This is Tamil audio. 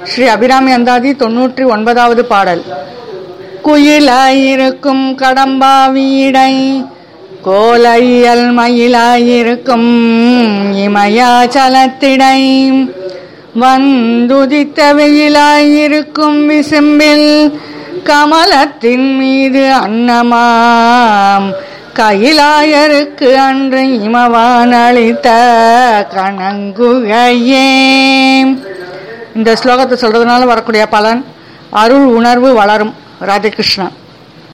ஸ்ரீ அபிராமி அந்தாதி தொன்னூற்றி ஒன்பதாவது பாடல் குயிலாயிருக்கும் கடம்பா வீடை கோலையல் மயிலாயிருக்கும் இமயாச்சலத்திடை வந்துதித்த வெயிலாயிருக்கும் விசும்பில் கமலத்தின் மீது அன்னமாம் கைலாயருக்கு அன்று இமவான் அளித்த கணங்குகையே இந்த ஸ்லோகத்தை சொல்றதுனால வரக்கூடிய பலன் அருள் உணர்வு வளரும் ராதகிருஷ்ணன்